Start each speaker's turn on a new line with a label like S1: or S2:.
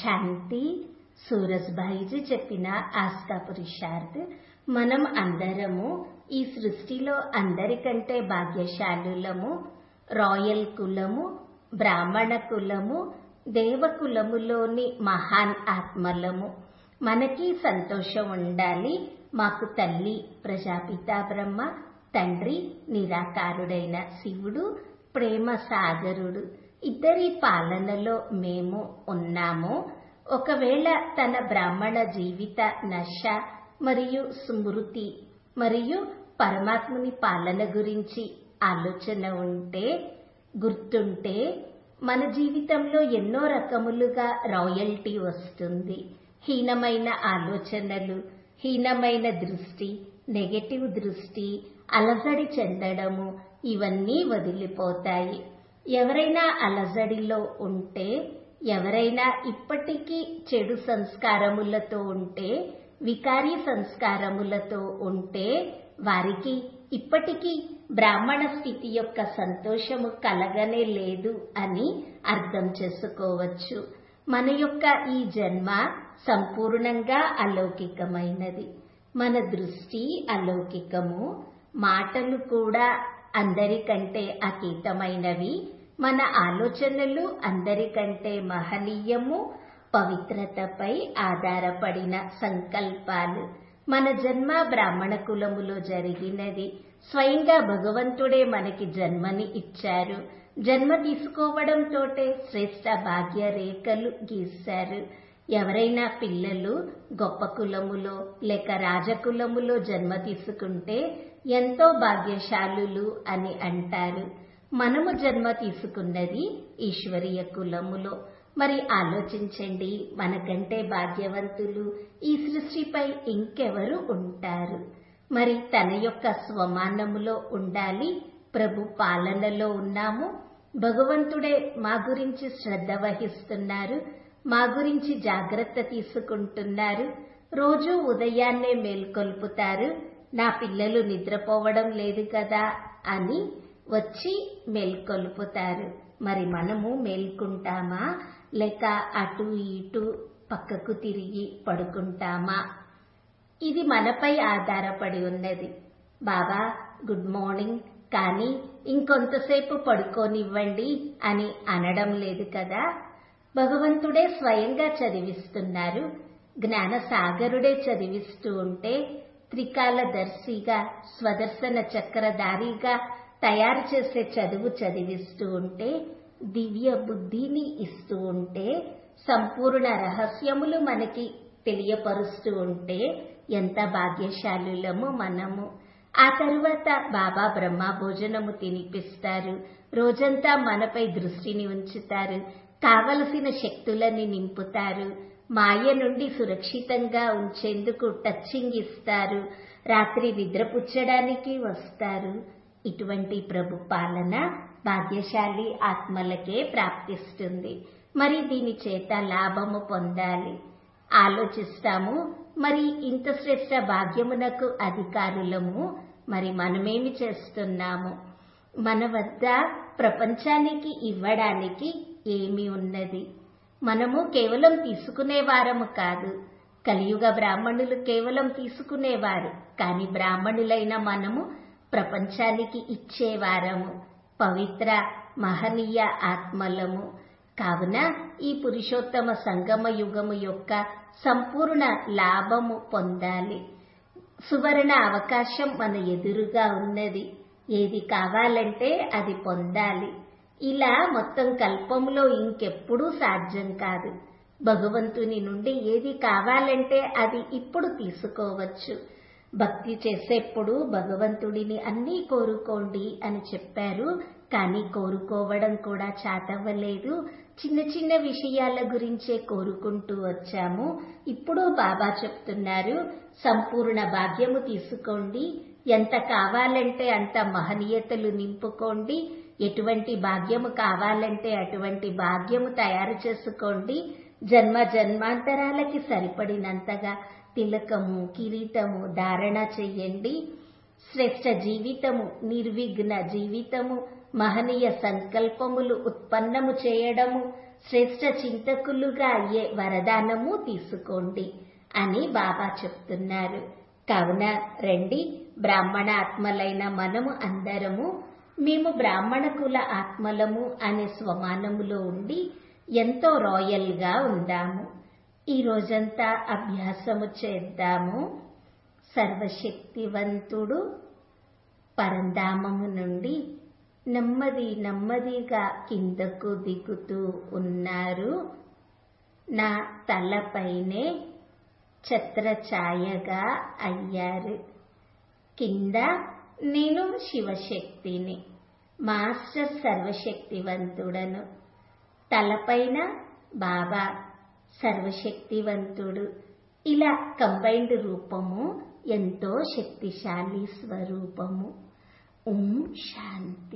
S1: శాంతి సూరజ్భాయిజీ చెప్పిన ఆస్కా పురుషార్థ్ మనం అందరము ఈ సృష్టిలో అందరికంటే భాగ్యశాలులము రాయల్ కులము బ్రాహ్మణ కులము దేవకులములోని మహాన్ ఆత్మలము మనకి సంతోషం ఉండాలి మాకు తల్లి ప్రజాపిత బ్రహ్మ తండ్రి నిరాకారుడైన శివుడు ప్రేమ సాగరుడు ఇద్దరి పాలనలో మేము ఉన్నాము ఒకవేళ తన బ్రాహ్మణ జీవిత నశ మరియు స్మృతి మరియు పరమాత్ముని పాలన గురించి ఆలోచన ఉంటే గుర్తుంటే మన జీవితంలో ఎన్నో రకములుగా రాయల్టీ వస్తుంది హీనమైన ఆలోచనలు హీనమైన దృష్టి నెగటివ్ దృష్టి అలజడి చెందడము ఇవన్నీ వదిలిపోతాయి ఎవరైనా అలజడిలో ఉంటే ఎవరైనా ఇప్పటికీ చెడు సంస్కారములతో ఉంటే వికారి సంస్కారములతో ఉంటే వారికి ఇప్పటికీ బ్రాహ్మణ స్థితి యొక్క సంతోషము కలగనే లేదు అని అర్థం చేసుకోవచ్చు మన యొక్క ఈ జన్మ సంపూర్ణంగా అలౌకికమైనది మన దృష్టి అలౌకికము మాటలు కూడా అందరికంటే అతీతమైనవి మన ఆలోచనలు అందరికంటే మహనీయము పవిత్రతపై ఆధారపడిన సంకల్పాలు మన జన్మ బ్రాహ్మణ కులములో జరిగినది స్వయంగా భగవంతుడే మనకి జన్మని ఇచ్చారు జన్మ తీసుకోవడంతోటే శ్రేష్ట భాగ్య రేఖలు గీశారు ఎవరైనా పిల్లలు గొప్ప కులములో లేక రాజకులములో జన్మ తీసుకుంటే ఎంతో భాగ్యశాలులు అని అంటారు మనము జన్మ తీసుకున్నది ఈశ్వరీయ కులములో మరి ఆలోచించండి మనకంటే భాగ్యవంతులు ఈ సృష్టిపై ఇంకెవరు ఉంటారు మరి తన యొక్క స్వమానములో ఉండాలి ప్రభు పాలనలో ఉన్నాము భగవంతుడే మా గురించి శ్రద్ధ వహిస్తున్నారు మా గురించి జాగ్రత్త తీసుకుంటున్నారు రోజు ఉదయాన్నే మేల్కొల్పుతారు నా పిల్లలు నిద్రపోవడం లేదు కదా అని వచ్చి మేల్కొల్పుతారు మరి మనము మేల్కుంటామా లేక అటు ఇటు పక్కకు తిరిగి పడుకుంటామా ఇది మనపై ఆధారపడి ఉన్నది బాబా గుడ్ మార్నింగ్ కానీ ఇంకొంతసేపు పడుకోనివ్వండి అని అనడం లేదు కదా భగవంతుడే స్వయంగా చదివిస్తున్నారు జ్ఞాన సాగరుడే చదివిస్తూ ఉంటే త్రికాలదర్శిగా స్వదర్శన చక్రధారిగా తయారు చేసే చదువు చదివిస్తూ ఉంటే దివ్య బుద్ధిని ఇస్తూ ఉంటే సంపూర్ణ రహస్యములు మనకి తెలియపరుస్తూ ఉంటే ఎంత భాగ్యశాలులము మనము ఆ తరువాత బాబా బ్రహ్మ భోజనము తినిపిస్తారు రోజంతా మనపై దృష్టిని ఉంచుతారు కావలసిన శక్తులని నింపుతారు మాయ నుండి సురక్షితంగా ఉంచేందుకు టచ్చింగ్ ఇస్తారు రాత్రి నిద్రపుచ్చడానికి వస్తారు ఇటువంటి ప్రభు పాలన భాగ్యశాలి ఆత్మలకే ప్రాప్తిస్తుంది మరి దీని చేత లాభము పొందాలి ఆలోచిస్తాము మరి ఇంత శ్రేష్ట భాగ్యమునకు అధికారులము మరి మనమేమి చేస్తున్నాము మన వద్ద ప్రపంచానికి ఇవ్వడానికి ఏమి ఉన్నది మనము కేవలం తీసుకునేవారము కాదు కలియుగ బ్రాహ్మణులు కేవలం తీసుకునేవారు కానీ బ్రాహ్మణులైన మనము ప్రపంచానికి ఇచ్చేవారము పవిత్ర మహనీయ ఆత్మలము కావున ఈ పురుషోత్తమ సంగమ యుగము యొక్క సంపూర్ణ లాభము పొందాలి సువర్ణ అవకాశం మన ఎదురుగా ఉన్నది ఏది కావాలంటే అది పొందాలి ఇలా మొత్తం కల్పంలో ఇంకెప్పుడూ సాధ్యం కాదు భగవంతుని నుండి ఏది కావాలంటే అది ఇప్పుడు తీసుకోవచ్చు భక్తి చేసేప్పుడు భగవంతుడిని అన్నీ కోరుకోండి అని చెప్పారు కానీ కోరుకోవడం కూడా చాతవ్వలేదు చిన్న చిన్న విషయాల గురించే కోరుకుంటూ వచ్చాము ఇప్పుడు బాబా చెప్తున్నారు సంపూర్ణ భాగ్యము తీసుకోండి ఎంత కావాలంటే అంత మహనీయతలు నింపుకోండి ఎటువంటి భాగ్యము కావాలంటే అటువంటి భాగ్యము తయారు చేసుకోండి జన్మ జన్మాంతరాలకి సరిపడినంతగా తిలకము కిరీటము ధారణ చెయ్యండి శ్రేష్ట జీవితము నిర్విఘ్న జీవితము మహనీయ సంకల్పములు ఉత్పన్నము చేయడము శ్రేష్ట చింతకులుగా అయ్యే వరదానము తీసుకోండి అని బాబా చెప్తున్నారు కావున రండి బ్రాహ్మణ ఆత్మలైన మనము అందరము మేము బ్రాహ్మణ కుల ఆత్మలము అనే స్వమానములో ఉండి ఎంతో రాయల్ గా ఉందాము ఈ రోజంతా అభ్యాసము చేద్దాము సర్వశక్తివంతుడు పరంధామము నుండి నెమ్మది నెమ్మదిగా కిందకు దిగుతూ ఉన్నారు నా తలపైనే ఛత్రఛాయగా అయ్యారు కింద నేను శివశక్తిని మాస్టర్ సర్వశక్తివంతుడను తలపైన బాబా సర్వశక్తివంతుడు ఇలా కంబైన్డ్ రూపము ఎంతో శక్తిశాలి స్వరూపము ఓం శాంతి